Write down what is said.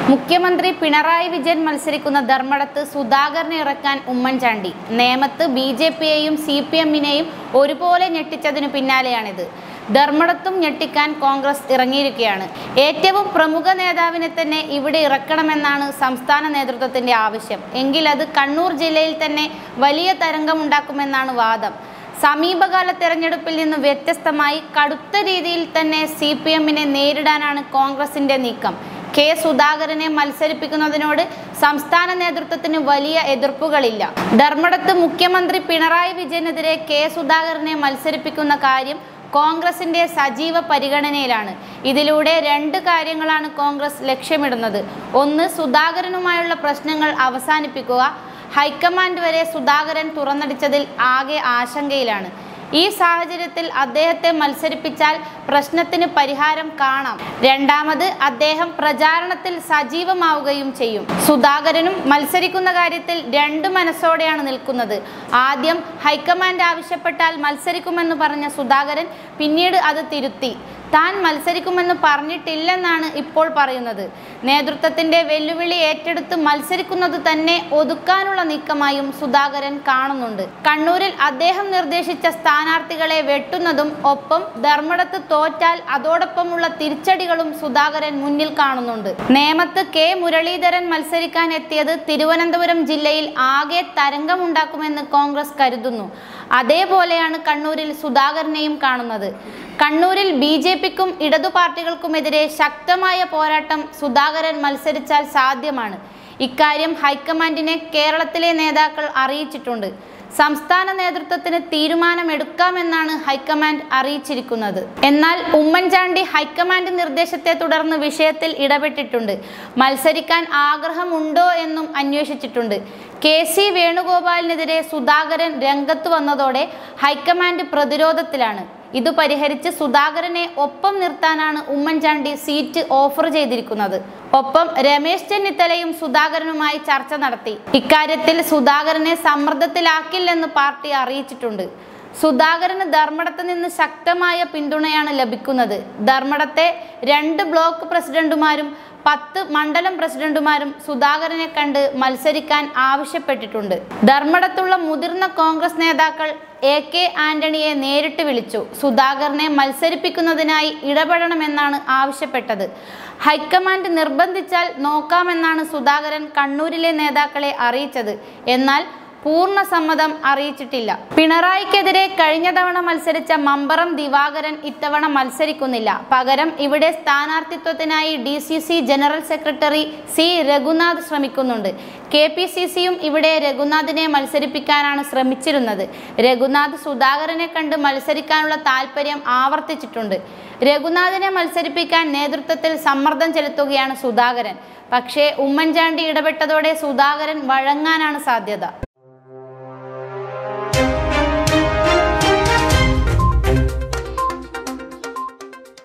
മുഖ്യമന്ത്രി പിണറായി വിജയൻ മത്സരിക്കുന്ന ധർമ്മടത്ത് സുധാകരനെ ഇറക്കാൻ ഉമ്മൻചാണ്ടി നേമത്ത് ബി ജെ പിയെയും സി പി എമ്മിനെയും ഒരുപോലെ ഞെട്ടിച്ചതിനു പിന്നാലെയാണിത് ധർമ്മടത്തും ഞെട്ടിക്കാൻ കോൺഗ്രസ് ഇറങ്ങിയിരിക്കുകയാണ് ഏറ്റവും പ്രമുഖ നേതാവിനെ തന്നെ ഇവിടെ ഇറക്കണമെന്നാണ് സംസ്ഥാന നേതൃത്വത്തിന്റെ ആവശ്യം എങ്കിൽ അത് കണ്ണൂർ ജില്ലയിൽ തന്നെ വലിയ തരംഗമുണ്ടാക്കുമെന്നാണ് വാദം സമീപകാല തെരഞ്ഞെടുപ്പിൽ നിന്ന് വ്യത്യസ്തമായി കടുത്ത രീതിയിൽ തന്നെ സി പി എമ്മിനെ നേരിടാനാണ് കോൺഗ്രസിന്റെ നീക്കം കെ സുധാകരനെ മത്സരിപ്പിക്കുന്നതിനോട് സംസ്ഥാന നേതൃത്വത്തിന് വലിയ എതിർപ്പുകളില്ല ധർമ്മടത്ത് മുഖ്യമന്ത്രി പിണറായി വിജയനെതിരെ കെ സുധാകരനെ മത്സരിപ്പിക്കുന്ന കാര്യം കോൺഗ്രസിന്റെ സജീവ പരിഗണനയിലാണ് ഇതിലൂടെ രണ്ട് കാര്യങ്ങളാണ് കോൺഗ്രസ് ലക്ഷ്യമിടുന്നത് ഒന്ന് സുധാകരനുമായുള്ള പ്രശ്നങ്ങൾ അവസാനിപ്പിക്കുക ഹൈക്കമാൻഡ് വരെ സുധാകരൻ തുറന്നടിച്ചതിൽ ആകെ ആശങ്കയിലാണ് ഈ സാഹചര്യത്തിൽ അദ്ദേഹത്തെ മത്സരിപ്പിച്ചാൽ പ്രശ്നത്തിന് പരിഹാരം കാണാം രണ്ടാമത് അദ്ദേഹം പ്രചാരണത്തിൽ സജീവമാവുകയും ചെയ്യും സുധാകരനും മത്സരിക്കുന്ന കാര്യത്തിൽ രണ്ട് മനസ്സോടെയാണ് നിൽക്കുന്നത് ആദ്യം ഹൈക്കമാൻഡ് ആവശ്യപ്പെട്ടാൽ മത്സരിക്കുമെന്ന് പറഞ്ഞ സുധാകരൻ പിന്നീട് അത് തിരുത്തി താൻ മത്സരിക്കുമെന്ന് പറഞ്ഞിട്ടില്ലെന്നാണ് ഇപ്പോൾ പറയുന്നത് നേതൃത്വത്തിന്റെ വെല്ലുവിളി ഏറ്റെടുത്ത് മത്സരിക്കുന്നത് തന്നെ ഒതുക്കാനുള്ള നീക്കമായും സുധാകരൻ കാണുന്നുണ്ട് കണ്ണൂരിൽ അദ്ദേഹം നിർദ്ദേശിച്ച സ്ഥാനാർത്ഥികളെ വെട്ടുന്നതും ഒപ്പം ധർമ്മടത്ത് തോറ്റാൽ അതോടൊപ്പമുള്ള തിരിച്ചടികളും സുധാകരൻ മുന്നിൽ കാണുന്നുണ്ട് നേമത്ത് കെ മുരളീധരൻ മത്സരിക്കാൻ എത്തിയത് തിരുവനന്തപുരം ജില്ലയിൽ ആകെ തരംഗമുണ്ടാക്കുമെന്ന് കോൺഗ്രസ് കരുതുന്നു അതേപോലെയാണ് കണ്ണൂരിൽ സുധാകരനെയും കാണുന്നത് കണ്ണൂരിൽ ബി ജെ പിക്കും ഇടതു പാർട്ടികൾക്കുമെതിരെ ശക്തമായ പോരാട്ടം സുധാകരൻ മത്സരിച്ചാൽ സാധ്യമാണ് ഇക്കാര്യം ഹൈക്കമാൻഡിനെ കേരളത്തിലെ നേതാക്കൾ അറിയിച്ചിട്ടുണ്ട് സംസ്ഥാന നേതൃത്വത്തിന് തീരുമാനമെടുക്കാമെന്നാണ് ഹൈക്കമാൻഡ് അറിയിച്ചിരിക്കുന്നത് എന്നാൽ ഉമ്മൻചാണ്ടി ഹൈക്കമാൻഡ് നിർദ്ദേശത്തെ തുടർന്ന് വിഷയത്തിൽ ഇടപെട്ടിട്ടുണ്ട് മത്സരിക്കാൻ ആഗ്രഹമുണ്ടോ എന്നും അന്വേഷിച്ചിട്ടുണ്ട് കെ സി വേണുഗോപാലിനെതിരെ സുധാകരൻ രംഗത്ത് വന്നതോടെ ഹൈക്കമാൻഡ് പ്രതിരോധത്തിലാണ് ഇത് പരിഹരിച്ച് സുധാകരനെ ഒപ്പം നിർത്താനാണ് ഉമ്മൻചാണ്ടി സീറ്റ് ഓഫർ ചെയ്തിരിക്കുന്നത് ഒപ്പം രമേശ് ചെന്നിത്തലയും സുധാകരനുമായി ചർച്ച നടത്തി ഇക്കാര്യത്തിൽ സുധാകരനെ സമ്മർദ്ദത്തിലാക്കില്ലെന്ന് പാർട്ടി അറിയിച്ചിട്ടുണ്ട് സുധാകരന് ധർമ്മടത്ത് നിന്ന് ശക്തമായ പിന്തുണയാണ് ലഭിക്കുന്നത് ധർമ്മടത്തെ രണ്ട് ബ്ലോക്ക് പ്രസിഡന്റുമാരും പത്ത് മണ്ഡലം പ്രസിഡന്റുമാരും സുധാകരനെ കണ്ട് മത്സരിക്കാൻ ആവശ്യപ്പെട്ടിട്ടുണ്ട് ധർമ്മടത്തുള്ള മുതിർന്ന കോൺഗ്രസ് നേതാക്കൾ എ കെ ആന്റണിയെ നേരിട്ട് വിളിച്ചു സുധാകരനെ മത്സരിപ്പിക്കുന്നതിനായി ഇടപെടണമെന്നാണ് ആവശ്യപ്പെട്ടത് ഹൈക്കമാൻഡ് നിർബന്ധിച്ചാൽ നോക്കാമെന്നാണ് സുധാകരൻ കണ്ണൂരിലെ നേതാക്കളെ അറിയിച്ചത് എന്നാൽ പൂർണ്ണ സമ്മതം അറിയിച്ചിട്ടില്ല പിണറായിക്കെതിരെ കഴിഞ്ഞ തവണ മത്സരിച്ച മമ്പറം ദിവാകരൻ ഇത്തവണ മത്സരിക്കുന്നില്ല പകരം ഇവിടെ സ്ഥാനാർത്ഥിത്വത്തിനായി D C C general secretary C Raghunath ശ്രമിക്കുന്നുണ്ട് കെ പി സി സിയും ഇവിടെ രഘുനാഥിനെ മത്സരിപ്പിക്കാനാണ് ശ്രമിച്ചിരുന്നത് രഘുനാഥ് സുധാകരനെ കണ്ട് മത്സരിക്കാനുള്ള താല്പര്യം ആവർത്തിച്ചിട്ടുണ്ട് രഘുനാഥിനെ മത്സരിപ്പിക്കാൻ നേതൃത്വത്തിൽ സമ്മർദ്ദം ചെലുത്തുകയാണ് സുധാകരൻ പക്ഷേ ഉമ്മൻചാണ്ടി ഇടപെട്ടതോടെ സുധാകരൻ വഴങ്ങാനാണ് സാധ്യത